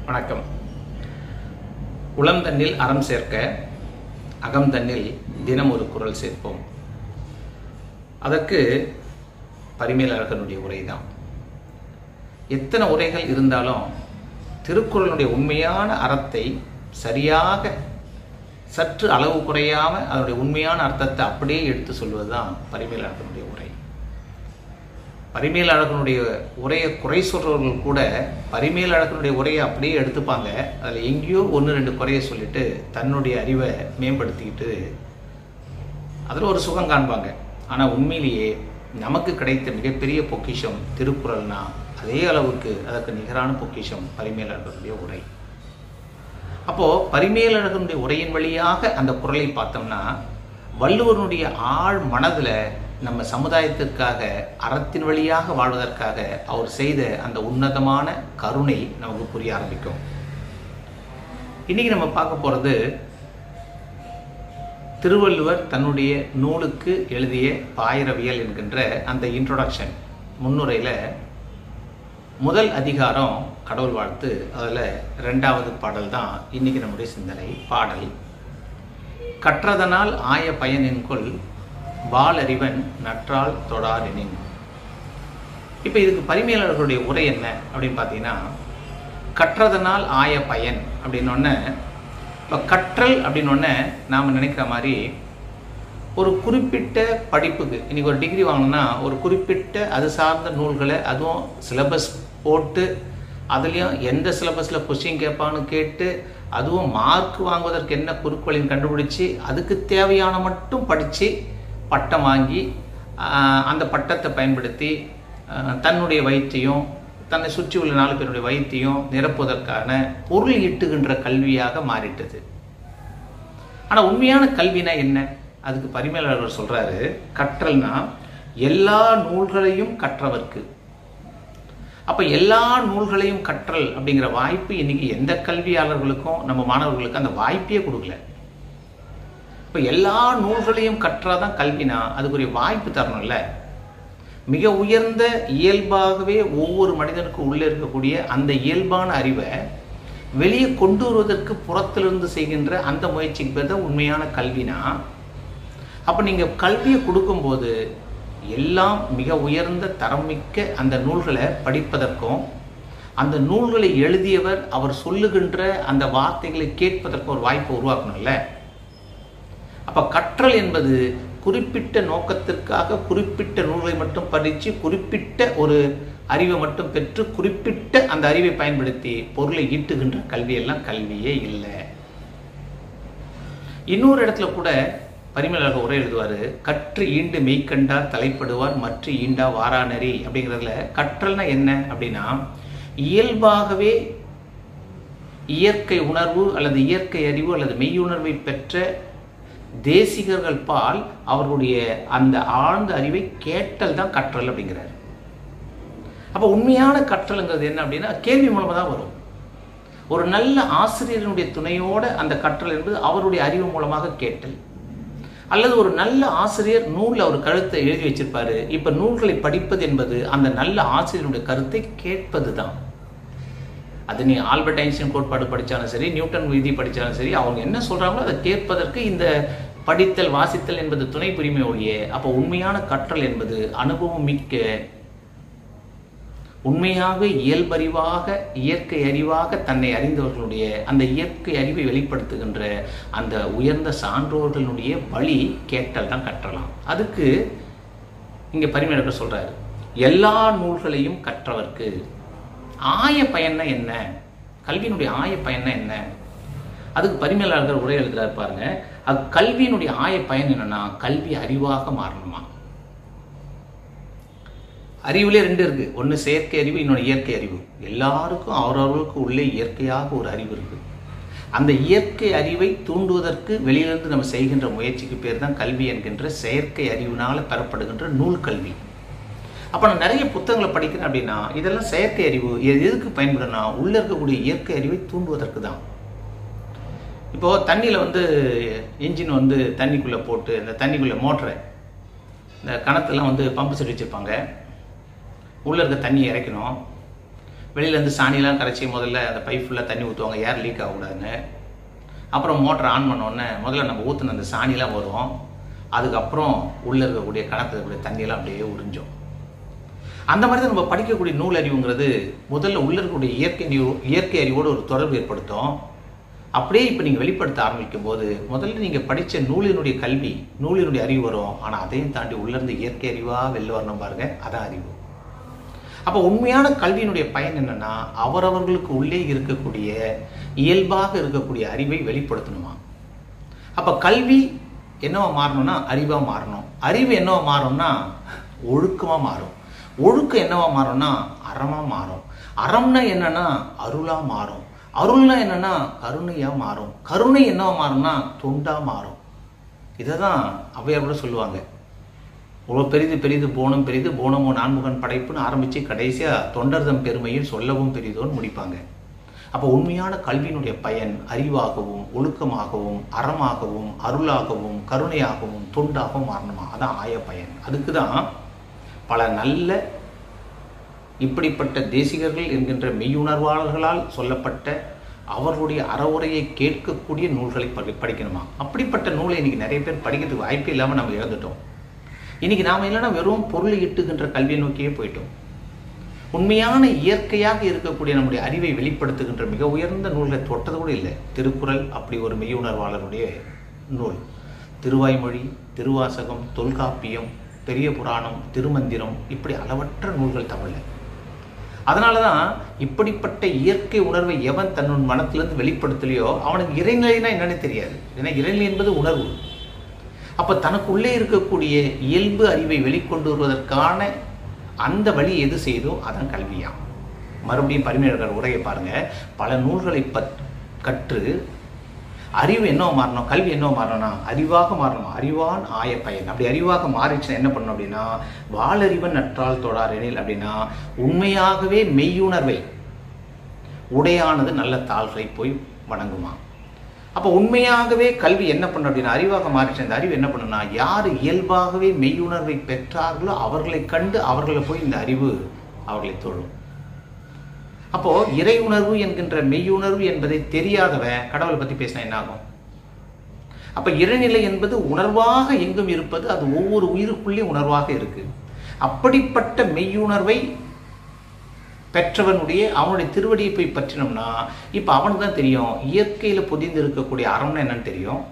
வணக்கம் உளம் தன்னில் அறம் சேர்க்க அகம் தன்னில் தினம் ஒரு குரல் சேர்ப்போம் அதற்கு பரிமேலழகனுடைய உரை தான் எத்தனை உரைகள் இருந்தாலும் திருக்குறளுடைய உண்மையான அறத்தை சரியாக சற்று அளவு குறையாம அதனுடைய உண்மையான அர்த்தத்தை அப்படியே எடுத்து சொல்வதுதான் பரிமேலழகனுடைய உரை பரிமேலழகனுடைய உரையை குறை சொல்றவர்கள் கூட பரிமேலழகனுடைய உரையை அப்படியே எடுத்துப்பாங்க அதில் எங்கேயோ ஒன்று ரெண்டு குறைய சொல்லிட்டு தன்னுடைய அறிவை மேம்படுத்திக்கிட்டு அதில் ஒரு சுகம் காண்பாங்க ஆனால் உண்மையிலேயே நமக்கு கிடைத்த மிகப்பெரிய பொக்கிஷம் திருக்குறள்னா அதே அளவுக்கு அதற்கு நிகரான பொக்கிஷம் பரிமேலழகனுடைய உரை அப்போ பரிமேலழகனுடைய உரையின் வழியாக அந்த குரலை பார்த்தோம்னா வள்ளுவனுடைய ஆழ் மனதில் நம்ம சமுதாயத்திற்காக அறத்தின் வழியாக வாழ்வதற்காக அவர் செய்த அந்த உன்னதமான கருணை நமக்கு புரிய ஆரம்பிக்கும் இன்னைக்கு நம்ம பார்க்க போறது திருவள்ளுவர் தன்னுடைய நூலுக்கு எழுதிய பாயிரவியல் என்கின்ற அந்த இன்ட்ரோடக்ஷன் முன்னுரையில் முதல் அதிகாரம் கடவுள் வாழ்த்து அதில் ரெண்டாவது பாடல் தான் இன்னைக்கு நம்முடைய சிந்தனை பாடல் கற்றதனால் ஆய பயனின்கொள் வாலறிவன் நற்றால் தொடாரெனின் இப்போ இதுக்கு பரிமையாளர்களுடைய உரை என்ன அப்படின்னு பார்த்தீங்கன்னா கற்றதனால் ஆய பயன் அப்படின்னொன்னே இப்போ கற்றல் அப்படின்னொன்னே நாம் நினைக்கிற மாதிரி ஒரு குறிப்பிட்ட படிப்புக்கு இன்னைக்கு ஒரு டிகிரி வாங்கணும்னா ஒரு குறிப்பிட்ட அது சார்ந்த நூல்களை அதுவும் சிலபஸ் போட்டு அதுலேயும் எந்த சிலபஸில் கொஸ்டின் கேட்பான்னு கேட்டு அதுவும் மார்க் வாங்குவதற்கு என்ன குறுக்கோளின் கண்டுபிடிச்சி அதுக்கு தேவையான மட்டும் படித்து பட்டம் வாங்கி அந்த பட்டத்தை பயன்படுத்தி தன்னுடைய வயிற்றையும் தன்னை சுற்றி உள்ள நாலு பேருடைய வயிற்றையும் நிரப்புவதற்கான பொருள் ஈட்டுகின்ற கல்வியாக மாறிட்டது ஆனால் உண்மையான கல்வினா என்ன அதுக்கு பரிமேலவர் சொல்றாரு கற்றல்னா எல்லா நூல்களையும் கற்றவர்க்கு அப்ப எல்லா நூல்களையும் கற்றல் அப்படிங்கிற வாய்ப்பு இன்னைக்கு எந்த கல்வியாளர்களுக்கும் நம்ம மாணவர்களுக்கு அந்த வாய்ப்பே கொடுக்கல இப்ப எல்லா நூல்களையும் கற்றாதான் கல்வினா அதுக்குரிய வாய்ப்பு தரணும்ல மிக உயர்ந்த இயல்பாகவே ஒவ்வொரு மனிதனுக்கும் உள்ளே இருக்கக்கூடிய அந்த இயல்பான அறிவை வெளியே கொண்டு வருவதற்கு புறத்திலிருந்து செய்கின்ற அந்த முயற்சிக்கு பேர் தான் உண்மையான கல்வினா அப்போ நீங்கள் கல்வியை கொடுக்கும்போது எல்லாம் மிக உயர்ந்த தரமிக்க அந்த நூல்களை படிப்பதற்கும் அந்த நூல்களை எழுதியவர் அவர் சொல்லுகின்ற அந்த வார்த்தைகளை கேட்பதற்கும் ஒரு வாய்ப்பை உருவாக்கணும்ல அப்ப கற்றல் என்பது குறிப்பிட்ட நோக்கத்திற்காக குறிப்பிட்ட நூல்களை மட்டும் படித்து குறிப்பிட்ட ஒரு அறிவை மட்டும் பெற்று குறிப்பிட்ட அந்த அறிவை பயன்படுத்தி பொருளை ஈட்டுகின்ற கல்வியெல்லாம் கல்வியே இல்லை இன்னொரு இடத்துல கூட பரிமளாக உரை எழுதுவார் கற்று ஈண்டு மெய்க்கண்டார் தலைப்படுவார் மற்ற ஈண்டா வாராநரி அப்படிங்கிறதுல கற்றல்னா என்ன அப்படின்னா இயல்பாகவே இயற்கை உணர்வு அல்லது இயற்கை அறிவு அல்லது மெய்யுணர்வை பெற்ற தேசிகர்கள் பால் அவர்களுடைய அந்த ஆழ்ந்த அறிவை கேட்டல் தான் கற்றல் அப்படிங்கிறார் அப்போ உண்மையான கற்றல்ங்கிறது என்ன அப்படின்னா கேள்வி மூலமாக தான் வரும் ஒரு நல்ல ஆசிரியருடைய துணையோட அந்த கற்றல் என்பது அவருடைய அறிவு மூலமாக கேட்டல் அல்லது ஒரு நல்ல ஆசிரியர் நூலில் ஒரு கருத்தை எழுதி வச்சிருப்பாரு இப்போ நூல்களை படிப்பது என்பது அந்த நல்ல ஆசிரியருடைய கருத்தை கேட்பது தான் அது நீ ஆல்பர்ட் ஐன்ஸ்டைன் கோட்பாடு படித்தாலும் சரி நியூட்டன் விதி படித்தாலும் சரி அவங்க என்ன சொல்கிறாங்களோ அதை கேட்பதற்கு இந்த படித்தல் வாசித்தல் என்பது துணை புரிமை ஒழிய அப்போ உண்மையான கற்றல் என்பது அனுபவம் மிக்க உண்மையாக இயல்பறிவாக இயற்கை அறிவாக தன்னை அறிந்தவர்களுடைய அந்த இயற்கை அறிவை வெளிப்படுத்துகின்ற அந்த உயர்ந்த சான்றோர்களுடைய வழி கேட்டல் தான் கற்றலாம் அதுக்கு இங்கே பரிமையாளர் சொல்றாரு எல்லா நூல்களையும் கற்றவர்க்கு ஆய பயன்னா என்ன கல்வியினுடைய ஆய பயன்னா என்ன அதுக்கு பரிமையாளர்கள் உரை எழுதுறாரு பாருங்க அது கல்வியினுடைய ஆய பயன் என்னன்னா கல்வி அறிவாக மாறணுமா அறிவுலேயே ரெண்டு இருக்கு ஒன்று செயற்கை அறிவு இன்னொன்று இயற்கை அறிவு எல்லாருக்கும் அவரவர்களுக்கு உள்ளே இயற்கையாக ஒரு அறிவு இருக்கு அந்த இயற்கை அறிவை தூண்டுவதற்கு வெளியிலிருந்து நம்ம செய்கின்ற முயற்சிக்கு பேர் தான் கல்வி என்கின்ற செயற்கை அறிவினால் பெறப்படுகின்ற நூல் கல்வி அப்போ நான் நிறைய புத்தகங்களை படிக்கிறேன் அப்படின்னா இதெல்லாம் செயற்கை அறிவு எதுக்கு பயன்படுனா உள்ளே இருக்கக்கூடிய இயற்கை அறிவை தூண்டுவதற்கு தான் இப்போது தண்ணியில் வந்து இன்ஜின் வந்து தண்ணிக்குள்ளே போட்டு இந்த தண்ணிக்குள்ளே மோட்டரை இந்த கணத்தெல்லாம் வந்து பம்பு செட் வச்சுருப்பாங்க உள்ளே இருக்க தண்ணியை இறைக்கணும் வெளியிலேருந்து சாணிலாம் கரைச்சி முதல்ல அந்த பைப் ஃபுல்லாக தண்ணி ஊற்றுவாங்க ஏர் லீக் ஆகக்கூடாதுன்னு அப்புறம் மோட்டர் ஆன் பண்ணோடனே முதல்ல நம்ம ஊற்றின அந்த சாணிலாம் வரும் அதுக்கப்புறம் உள்ளே இருக்கக்கூடிய கணத்தில் இருக்கக்கூடிய தண்ணியெல்லாம் அப்படியே உறிஞ்சோம் அந்த மாதிரி தான் நம்ம படிக்கக்கூடிய நூல் அறிவுங்கிறது முதல்ல உள்ள இருக்கக்கூடிய இயற்கை அறிவு இயற்கை அறிவோடு ஒரு தொடர்பு ஏற்படுத்தும் அப்படியே இப்போ நீங்கள் வெளிப்படுத்த ஆரம்பிக்கும் போது முதல்ல நீங்கள் படித்த நூலினுடைய கல்வி நூலினுடைய அறிவு வரும் ஆனால் அதையும் தாண்டி உள்ளேருந்து இயற்கை அறிவாக வெளில வரணும் பாருங்க அதான் அறிவு அப்போ உண்மையான கல்வியினுடைய பயன் என்னன்னா அவரவர்களுக்கு உள்ளே இருக்கக்கூடிய இயல்பாக இருக்கக்கூடிய அறிவை வெளிப்படுத்தணுமா அப்போ கல்வி என்னவா மாறணும்னா அறிவாக மாறணும் அறிவு என்னவா மாறும்னா ஒழுக்கமாக மாறும் ஒழுக்கம் என்னவா மாறும்னா அறமாக மாறும் அறம்னா என்னன்னா அருளாக மாறும் அருள்னா என்னன்னா கருணையாக மாறும் கருணை என்னவா மாறும்னா தொண்டாக மாறும் இதை தான் அவ்வையார் கூட சொல்லுவாங்க இவ்வளோ பெரிது பெரிது போனம் பெரிது போனமோ நான்முகன் படைப்புன்னு ஆரம்பித்து கடைசியாக தொண்டர்தம் பெருமையில் சொல்லவும் பெரிதோன்னு முடிப்பாங்க அப்போ உண்மையான கல்வியினுடைய பயன் அறிவாகவும் ஒழுக்கமாகவும் அறமாகவும் அருளாகவும் கருணையாகவும் தொண்டாகவும் மாறணுமா அதான் ஆய பயன் அதுக்கு தான் பல நல்ல இப்படிப்பட்ட தேசிகர்கள் என்கின்ற மெய்யுணர்வாளர்களால் சொல்லப்பட்ட அவர்களுடைய அறவுரையை கேட்கக்கூடிய நூல்களை படி படிக்கணுமா அப்படிப்பட்ட நூலை இன்னைக்கு நிறைய பேர் படிக்கிறதுக்கு வாய்ப்பே இல்லாமல் நம்ம இழந்துட்டோம் இன்னைக்கு நாம் இல்லைன்னா வெறும் பொருள் ஈட்டுகின்ற கல்வியை நோக்கியே போயிட்டோம் உண்மையான இயற்கையாக இருக்கக்கூடிய நம்முடைய அறிவை வெளிப்படுத்துகின்ற மிக உயர்ந்த நூல்களை தொட்டது கூட இல்லை திருக்குறள் அப்படி ஒரு மெய்யுணர்வாளருடைய நூல் திருவாய்மொழி திருவாசகம் தொல்காப்பியம் பெரிய புராணம் திருமந்திரம் இப்படி அளவற்ற நூல்கள் தமிழில் அதனால தான் இப்படிப்பட்ட இயற்கை உணர்வை எவன் தன்னோட மனத்திலிருந்து வெளிப்படுத்தலையோ அவனுக்கு இறைநிலைனா என்னன்னு தெரியாது ஏன்னா இறைநிலை என்பது உணர்வு அப்போ தனக்குள்ளே இருக்கக்கூடிய இயல்பு அறிவை வெளிக்கொண்டு வருவதற்கான அந்த வழி எது செய்தோ அதான் கல்வியாம் மறுபடியும் பரிமையாளர் உரையை பாருங்க பல நூல்களை பத் கற்று அறிவு என்ன மாறணும் கல்வி என்ன மாறணும்னா அறிவாக மாறணும் அறிவான் ஆய பயன் அப்படி அறிவாக மாறிச்சுன்னா என்ன பண்ணணும் அப்படின்னா வாளறிவன் நற்றால் தொடார் எனில் அப்படின்னா உண்மையாகவே மெய்யுணர்வை உடையானது நல்ல தாள்களை போய் வணங்குமா அப்போ உண்மையாகவே கல்வி என்ன பண்ணும் அப்படின்னா அறிவாக மாறிச்சு அந்த அறிவு என்ன பண்ணுன்னா யார் இயல்பாகவே மெய்யுணர்வை பெற்றார்களோ அவர்களை கண்டு அவர்களை போய் இந்த அறிவு அவர்களை தொழும் அப்போ இறை உணர்வு என்கின்ற மெய்யுணர்வு என்பதை தெரியாதவன் கடவுளை பத்தி பேசினா என்ன ஆகும் அப்ப இறைநிலை என்பது உணர்வாக எங்கும் இருப்பது அது ஒவ்வொரு உயிருக்குள்ளே உணர்வாக இருக்கு அப்படிப்பட்ட மெய்யுணர்வை பெற்றவனுடைய அவனுடைய திருவடியை போய் பற்றினோம்னா இப்போ அவனுக்கு தான் தெரியும் இயற்கையில் பொதிந்து இருக்கக்கூடிய அறம்னா என்னன்னு தெரியும்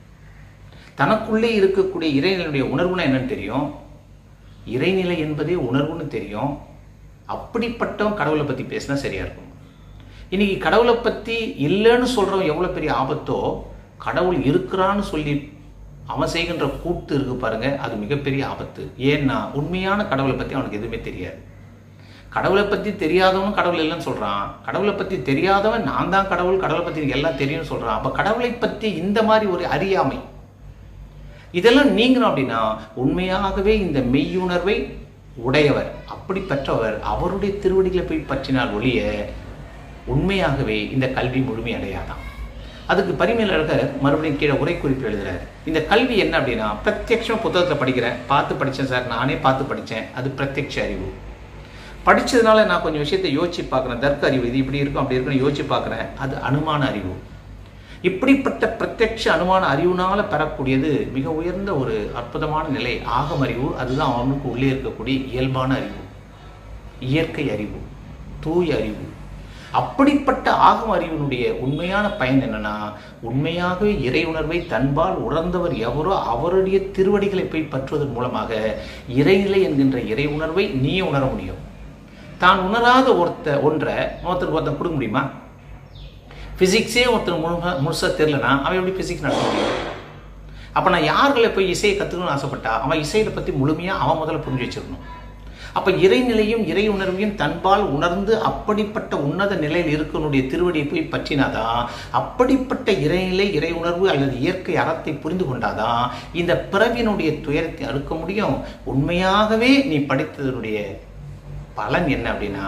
தனக்குள்ளே இருக்கக்கூடிய இறைநிலையுடைய உணர்வுனா என்னன்னு தெரியும் இறைநிலை என்பதே உணர்வுன்னு தெரியும் அப்படிப்பட்டவன் கடவுளை பற்றி பேசினா சரியா இருக்கும் இன்னைக்கு கடவுளை பற்றி இல்லைன்னு சொல்றவன் எவ்வளோ பெரிய ஆபத்தோ கடவுள் இருக்கிறான்னு சொல்லி அவன் செய்கின்ற கூத்து இருக்கு பாருங்க அது மிகப்பெரிய ஆபத்து ஏன்னா உண்மையான கடவுளை பற்றி அவனுக்கு எதுவுமே தெரியாது கடவுளை பற்றி தெரியாதவன் கடவுள் இல்லைன்னு சொல்கிறான் கடவுளை பற்றி தெரியாதவன் நான் தான் கடவுள் கடவுளை பற்றி எனக்கு எல்லாம் தெரியும்னு சொல்கிறான் அப்போ கடவுளை பற்றி இந்த மாதிரி ஒரு அறியாமை இதெல்லாம் நீங்கணும் அப்படின்னா உண்மையாகவே இந்த மெய்யுணர்வை உடையவர் அப்படி பெற்றவர் அவருடைய திருவடிகளை போய் பற்றினால் ஒழிய உண்மையாகவே இந்த கல்வி முழுமை அடையாதான் அதுக்கு பரிமையாளர்கள் மறுபடியும் கீழே உரை குறிப்பு எழுதுறாரு இந்த கல்வி என்ன அப்படின்னா பிரத்யட்சமாக புத்தகத்தை படிக்கிறேன் பார்த்து படித்தேன் சார் நானே பார்த்து படித்தேன் அது பிரத்யட்ச அறிவு படித்ததுனால நான் கொஞ்சம் விஷயத்தை யோசிச்சு பார்க்குறேன் தர்க்க அறிவு இது இப்படி இருக்கும் அப்படி இருக்குன்னு யோசிச்சு பார்க்குறேன் அது அனுமான அறிவு இப்படிப்பட்ட பிரத்யட்ச அனுமான அறிவுனால பெறக்கூடியது மிக உயர்ந்த ஒரு அற்புதமான நிலை ஆகம் அறிவு அதுதான் அவனுக்கு உள்ளே இருக்கக்கூடிய இயல்பான அறிவு இயற்கை அறிவு தூய அறிவு அப்படிப்பட்ட ஆகம் அறிவினுடைய உண்மையான பயன் என்னன்னா உண்மையாகவே இறை உணர்வை தன்பால் உணர்ந்தவர் எவரோ அவருடைய திருவடிகளை போய் பற்றுவதன் மூலமாக இறைநிலை என்கின்ற இறை உணர்வை நீயே உணர முடியும் தான் உணராத ஒருத்த ஒன்றை ஒருத்தருக்கு ஒருத்தன் கொடுக்க முடியுமா ஃபிசிக்ஸே ஒருத்தர் முழுக முழுசாக தெரிலனா அவன் எப்படி ஃபிசிக்ஸ் நடத்த முடியும் அப்போ நான் யார்களை போய் இசையை கற்றுக்கணும்னு ஆசைப்பட்டா அவன் இசையை பற்றி முழுமையாக அவன் முதல்ல புரிஞ்சு வச்சிருக்கணும் அப்போ இறைநிலையும் இறை உணர்வையும் தன்பால் உணர்ந்து அப்படிப்பட்ட உன்னத நிலையில் இருக்கனுடைய திருவடியை போய் பற்றினாதான் அப்படிப்பட்ட இறைநிலை இறை உணர்வு அல்லது இயற்கை அறத்தை புரிந்து கொண்டாதான் இந்த பிறவினுடைய துயரத்தை அறுக்க முடியும் உண்மையாகவே நீ படித்ததனுடைய பலன் என்ன அப்படின்னா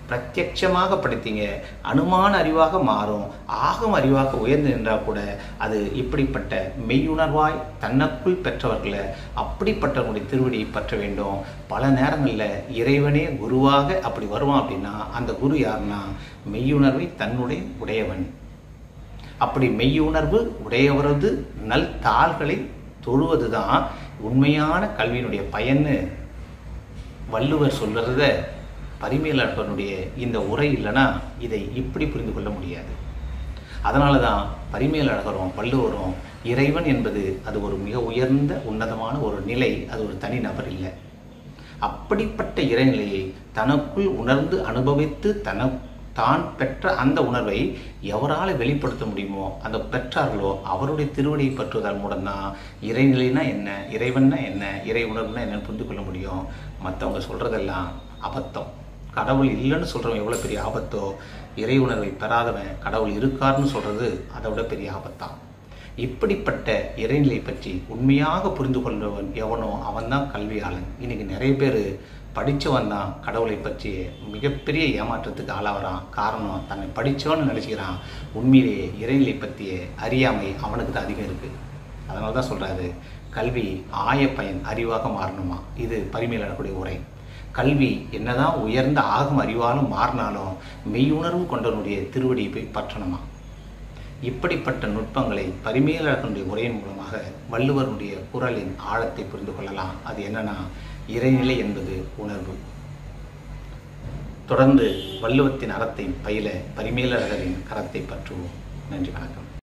பிரத்யட்சமாக படித்தீங்க அனுமான அறிவாக மாறும் ஆகம் அறிவாக உயர்ந்து நின்றால் கூட அது இப்படிப்பட்ட மெய்யுணர்வாய் தனக்குள் பெற்றவர்களை அப்படிப்பட்டவங்களுடைய திருவடியை பற்ற வேண்டும் பல நேரங்களில் இறைவனே குருவாக அப்படி வருவான் அப்படின்னா அந்த குரு யாருன்னா மெய்யுணர்வை தன்னுடைய உடையவன் அப்படி மெய்யுணர்வு உடையவரது நல் தாள்களை தொழுவது தான் உண்மையான கல்வியினுடைய பயன்னு வள்ளுவர் சொல்கிறத பரிமேலழகனுடைய இந்த உரை இல்லைன்னா இதை இப்படி புரிந்து கொள்ள முடியாது அதனால தான் பரிமேலழகரும் வள்ளுவரும் இறைவன் என்பது அது ஒரு மிக உயர்ந்த உன்னதமான ஒரு நிலை அது ஒரு தனி நபர் இல்லை அப்படிப்பட்ட இறைநிலையை தனக்குள் உணர்ந்து அனுபவித்து தன தான் பெற்ற அந்த உணர்வை எவரால் வெளிப்படுத்த முடியுமோ அந்த பெற்றார்களோ அவருடைய திருவடியை பற்றுவதன் மூலம்தான் இறைநிலைனா என்ன இறைவன்னா என்ன இறை உணர்வுனா என்னன்னு புரிந்து கொள்ள முடியும் மற்றவங்க சொல்கிறதெல்லாம் அபத்தம் கடவுள் இல்லைன்னு சொல்கிறவன் எவ்வளோ பெரிய ஆபத்தோ இறை உணர்வை பெறாதவன் கடவுள் இருக்காருன்னு சொல்கிறது அதை விட பெரிய ஆபத்தான் இப்படிப்பட்ட இறைநிலை பற்றி உண்மையாக புரிந்து கொள்றவன் எவனோ அவன்தான் கல்வியாளன் இன்னைக்கு நிறைய பேர் படித்தவன் தான் கடவுளை பற்றி மிகப்பெரிய ஏமாற்றத்துக்கு ஆளாகிறான் காரணம் தன்னை படித்தவன்னு நினச்சிக்கிறான் உண்மையிலேயே இறைநிலை பற்றிய அறியாமை அவனுக்கு தான் அதிகம் இருக்குது அதனால தான் சொல்கிறாரு கல்வி ஆய பயன் அறிவாக மாறணுமா இது பரிமையிலக்கூடிய உரை கல்வி என்னதான் உயர்ந்த ஆகும் அறிவாலும் மாறினாலும் மெய்யுணர்வு கொண்டவனுடைய திருவடியை போய் பற்றணுமா இப்படிப்பட்ட நுட்பங்களை பரிமேலழகனுடைய உரையின் மூலமாக வள்ளுவருடைய குரலின் ஆழத்தை புரிந்து கொள்ளலாம் அது என்னன்னா இறைநிலை என்பது உணர்வு தொடர்ந்து வள்ளுவத்தின் அறத்தை பயில பரிமேலழகரின் கரத்தை பற்றுவோம் நன்றி வணக்கம்